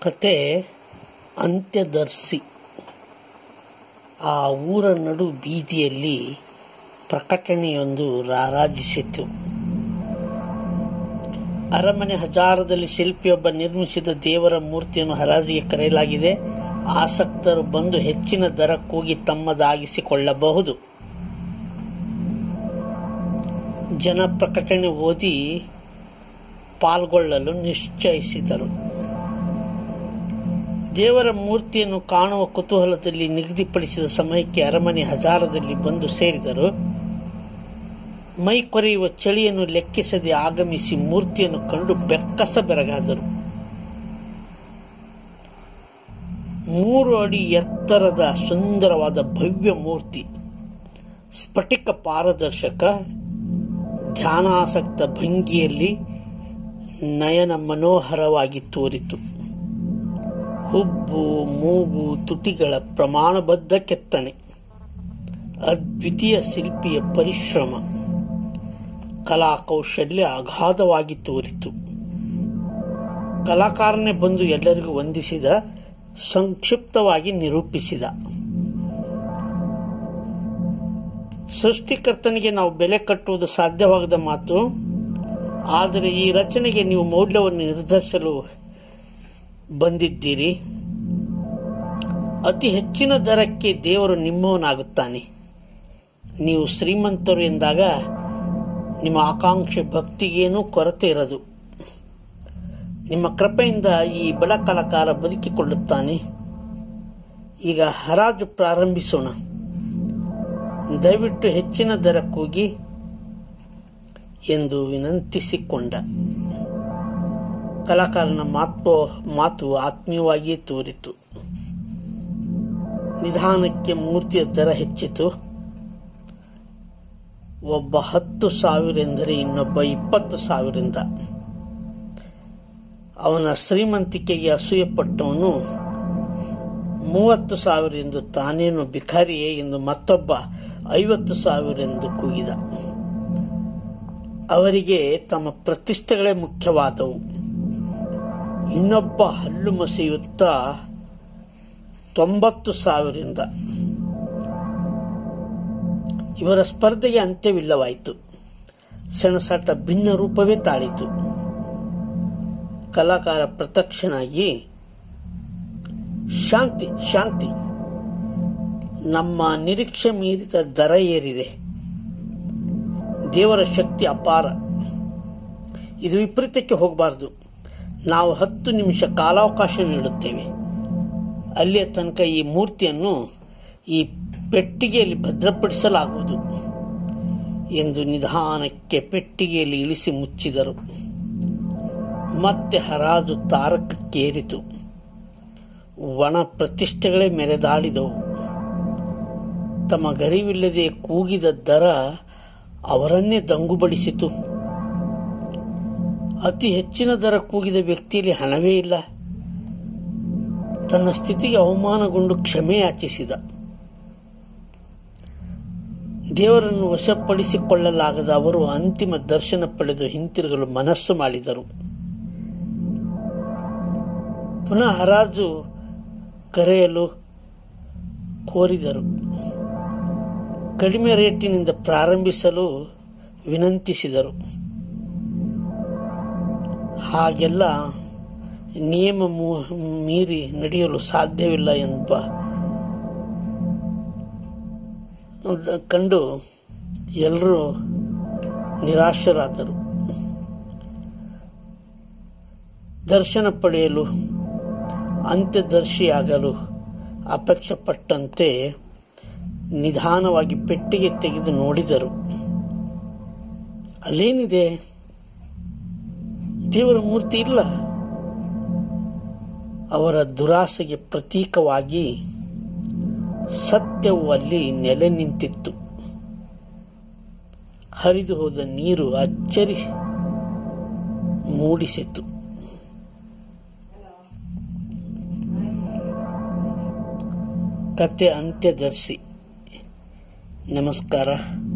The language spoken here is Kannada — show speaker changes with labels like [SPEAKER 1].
[SPEAKER 1] ಕತೆ ಅಂತ್ಯದರ್ಶಿ ಆ ಊರ ನಡು ಬೀದಿಯಲ್ಲಿ ಪ್ರಕಟಣೆಯೊಂದು ರಾರಾಜಿಸಿತು ಅರಮನೆ ಹಜಾರದಲ್ಲಿ ಶಿಲ್ಪಿಯೊಬ್ಬ ನಿರ್ಮಿಸಿದ ದೇವರ ಮೂರ್ತಿಯನ್ನು ಹರಾಜಿಗೆ ಕರೆಯಲಾಗಿದೆ ಆಸಕ್ತರು ಬಂದು ಹೆಚ್ಚಿನ ದರ ಕೂಗಿ ತಮ್ಮದಾಗಿಸಿಕೊಳ್ಳಬಹುದು ಜನ ಪ್ರಕಟಣೆ ಓದಿ ಪಾಲ್ಗೊಳ್ಳಲು ನಿಶ್ಚಯಿಸಿದರು ದೇವರ ಮೂರ್ತಿಯನ್ನು ಕಾಣುವ ಕುತೂಹಲದಲ್ಲಿ ನಿಗದಿಪಡಿಸಿದ ಸಮಯಕ್ಕೆ ಅರಮನೆ ಹಜಾರದಲ್ಲಿ ಬಂದು ಸೇರಿದರು ಮೈ ಕೊರೆಯುವ ಚಳಿಯನ್ನು ಲೆಕ್ಕಿಸದೆ ಆಗಮಿಸಿ ಮೂರ್ತಿಯನ್ನು ಕಂಡು ಬೆಕ್ಕಸ ಬೆರಗಾದರು ಮೂರು ಅಡಿ ಎತ್ತರದ ಸುಂದರವಾದ ಭವ್ಯ ಮೂರ್ತಿ ಸ್ಫಟಿಕ ಪಾರದರ್ಶಕ ಧ್ಯಾನಾಸಕ್ತ ಭಂಗಿಯಲ್ಲಿ ನಯನ ಮನೋಹರವಾಗಿ ತೋರಿತು ಹುಬ್ಬು ಮೂಗು ತುಟಿಗಳ ಪ್ರಮಾಣಬದ್ಧ ಕೆತ್ತನೆ ಅದ್ವಿತೀಯ ಶಿಲ್ಪಿಯ ಪರಿಶ್ರಮ ಕಲಾ ಕೌಶಲ್ಯ ಅಗಾಧವಾಗಿ ತೋರಿತು ಕಲಾಕಾರನೇ ಬಂದು ಎಲ್ಲರಿಗೂ ವಂದಿಸಿದ ಸಂಕ್ಷಿಪ್ತವಾಗಿ ನಿರೂಪಿಸಿದ ಸೃಷ್ಟಿಕರ್ತನಿಗೆ ನಾವು ಬೆಲೆ ಕಟ್ಟುವುದು ಸಾಧ್ಯವಾಗದ ಮಾತು ಆದರೆ ಈ ರಚನೆಗೆ ನೀವು ಮೌಲ್ಯವನ್ನು ನಿರ್ಧರಿಸಲು ಬಂದಿದ್ದೀರಿ ಅತಿ ಹೆಚ್ಚಿನ ದರಕ್ಕೆ ದೇವರು ನಿಮ್ಮವನಾಗುತ್ತಾನೆ ನೀವು ಶ್ರೀಮಂತರು ಎಂದಾಗ ನಿಮ್ಮ ಆಕಾಂಕ್ಷೆ ಭಕ್ತಿಗೇನೂ ಕೊರತೆ ಇರದು ನಿಮ್ಮ ಕೃಪೆಯಿಂದ ಈ ಬಡ ಕಲಾಕಾರ ಬದುಕಿಕೊಳ್ಳುತ್ತಾನೆ ಈಗ ಹರಾಜು ಪ್ರಾರಂಭಿಸೋಣ ದಯವಿಟ್ಟು ಹೆಚ್ಚಿನ ದರ ಕೂಗಿ ಎಂದು ವಿನಂತಿಸಿಕೊಂಡ ಕಲಾಕಾರನ ಮಾತು ಮಾತು ಆತ್ಮೀಯವಾಗಿಯೇ ತೋರಿತು ನಿಧಾನಕ್ಕೆ ಮೂರ್ತಿಯ ದರ ಹೆಚ್ಚಿತು ಒಬ್ಬ ಹತ್ತು ಸಾವಿರ ಎಂದರೆ ಇನ್ನೊಬ್ಬ ಇಪ್ಪತ್ತು ಸಾವಿರದಿಂದ ಅವನ ಶ್ರೀಮಂತಿಕೆಗೆ ಅಸೂಯೆಪಟ್ಟವನು ಮೂವತ್ತು ಸಾವಿರ ಎಂದು ತಾನೇನು ಭಿಕಾರಿಯೇ ಎಂದು ಮತ್ತೊಬ್ಬ ಐವತ್ತು ಸಾವಿರ ಎಂದು ಕೂಗಿದ ಅವರಿಗೆ ತಮ್ಮ ಪ್ರತಿಷ್ಠೆಗಳೇ ಮುಖ್ಯವಾದವು ಇನ್ನೊಬ್ಬ ಹಲ್ಲು ಮಸೆಯುತ್ತಾ ತೊಂಬತ್ತು ಸಾವಿರದಿಂದ ಇವರ ಸ್ಪರ್ಧೆಗೆ ಅಂತ್ಯವಿಲ್ಲವಾಯಿತು ಸೆಣಸಾಟ ಭಿನ್ನ ರೂಪವೇ ತಾಳಿತು ಕಲಾಕಾರ ಪ್ರತ್ಯಕ್ಷನಾಗಿ ಶಾಂತಿ ಶಾಂತಿ ನಮ್ಮ ನಿರೀಕ್ಷೆ ಮೀರಿದ ದರ ಏರಿದೆ ದೇವರ ಶಕ್ತಿ ಅಪಾರ ಇದು ವಿಪರೀತಕ್ಕೆ ಹೋಗಬಾರದು ನಾವು ಹತ್ತು ನಿಮಿಷ ಕಾಲಾವಕಾಶ ನೀಡುತ್ತೇವೆ ಅಲ್ಲಿಯ ತನಕ ಈ ಮೂರ್ತಿಯನ್ನು ಈ ಪೆಟ್ಟಿಗೆಯಲ್ಲಿ ಭದ್ರಪಡಿಸಲಾಗುವುದು ಎಂದು ನಿಧಾನಕ್ಕೆ ಪೆಟ್ಟಿಗೆಯಲ್ಲಿ ಇಳಿಸಿ ಮುಚ್ಚಿದರು ಮತ್ತೆ ಹರಾಜು ತಾರಕಕ್ಕೇರಿತು ಒಣ ಪ್ರತಿಷ್ಠೆಗಳೇ ಮೆರೆದಾಡಿದವು ತಮ್ಮ ಗರಿವಿಲ್ಲದೆ ಕೂಗಿದ ದರ ಅವರನ್ನೇ ದಂಗುಬಡಿಸಿತು ಅತಿ ಹೆಚ್ಚಿನ ದರ ಕೂಗಿದ ವ್ಯಕ್ತಿಯಲ್ಲಿ ಹಣವೇ ಇಲ್ಲ ತನ್ನ ಸ್ಥಿತಿಗೆ ಅವಮಾನಗೊಂಡು ಕ್ಷಮೆ ಯಾಚಿಸಿದ ದೇವರನ್ನು ವಶಪಡಿಸಿಕೊಳ್ಳಲಾಗದ ಅವರು ಅಂತಿಮ ದರ್ಶನ ಪಡೆದು ಹಿಂತಿರುಗಲು ಮನಸ್ಸು ಮಾಡಿದರು ಪುನಃ ಹರಾಜು ಕರೆಯಲು ಕೋರಿದರು ಕಡಿಮೆ ರೇಟಿನಿಂದ ಪ್ರಾರಂಭಿಸಲು ವಿನಂತಿಸಿದರು ಹಾಗೆಲ್ಲ ನಿಯಮ ಮೀರಿ ನಡೆಯಲು ಸಾಧ್ಯವಿಲ್ಲ ಎಂಬ ಕಂಡು ಎಲ್ಲರೂ ನಿರಾಶರಾದರು ದರ್ಶನ ಪಡೆಯಲು ಅಂತ್ಯದರ್ಶಿಯಾಗಲು ಅಪೇಕ್ಷೆ ಪಟ್ಟಂತೆ ನಿಧಾನವಾಗಿ ಪೆಟ್ಟಿಗೆ ತೆಗೆದು ನೋಡಿದರು ಅಲ್ಲೇನಿದೆ ದೇವರ ಮೂರ್ತಿ ಇಲ್ಲ ಅವರ ದುರಾಸೆಗೆ ಪ್ರತೀಕವಾಗಿ ಸತ್ಯವು ಅಲ್ಲಿ ನೆಲೆ ನಿಂತಿತ್ತು ಹರಿದು ಹೋದ ನೀರು ಅಚ್ಚರಿ ಮೂಡಿಸಿತು ಕತೆ ಅಂತ್ಯದರ್ಶಿ ನಮಸ್ಕಾರ